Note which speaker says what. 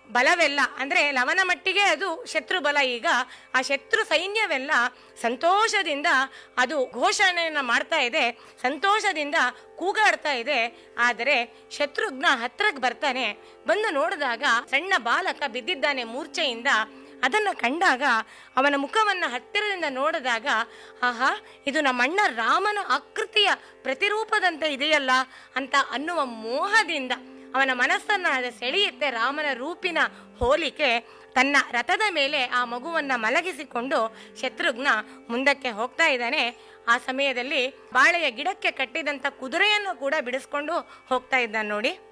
Speaker 1: ಬಲವೆಲ್ಲ ಅಂದ್ರೆ ಲವನ ಮಟ್ಟಿಗೆ ಅದು ಶತ್ರು ಬಲ ಈಗ ಆ ಶತ್ರು ಸೈನ್ಯವೆಲ್ಲ ಸಂತೋಷದಿಂದ ಅದು ಘೋಷಣೆಯನ್ನ ಮಾಡ್ತಾ ಇದೆ ಸಂತೋಷದಿಂದ ಕೂಗಾಡ್ತಾ ಇದೆ ಆದರೆ ಶತ್ರುಘ್ನ ಹತ್ರಕ್ಕೆ ಬರ್ತಾನೆ ಬಂದು ನೋಡಿದಾಗ ಸಣ್ಣ ಬಾಲಕ ಬಿದ್ದಿದ್ದಾನೆ ಮೂರ್ಛೆಯಿಂದ ಅದನ್ನು ಕಂಡಾಗ ಅವನ ಮುಖವನ್ನ ಹತ್ತಿರದಿಂದ ನೋಡಿದಾಗ ಆಹಾ ಇದು ನಮ್ಮಣ್ಣ ರಾಮನ ಆಕೃತಿಯ ಪ್ರತಿರೂಪದಂತೆ ಇದೆಯಲ್ಲ ಅಂತ ಅನ್ನುವ ಮೋಹದಿಂದ ಅವನ ಮನಸ್ಸನ್ನ ಅದು ಸೆಳೆಯುತ್ತೆ ರಾಮನ ರೂಪಿನ ಹೋಲಿಕೆ ತನ್ನ ರಥದ ಮೇಲೆ ಆ ಮಗುವನ್ನ ಮಲಗಿಸಿಕೊಂಡು ಶತ್ರುಘ್ನ ಮುಂದಕ್ಕೆ ಹೋಗ್ತಾ ಇದ್ದಾನೆ ಆ ಸಮಯದಲ್ಲಿ ಬಾಳೆಯ ಗಿಡಕ್ಕೆ ಕಟ್ಟಿದಂತ ಕುದುರೆಯನ್ನು ಕೂಡ ಬಿಡಿಸ್ಕೊಂಡು ಹೋಗ್ತಾ ಇದ್ದಾನೆ ನೋಡಿ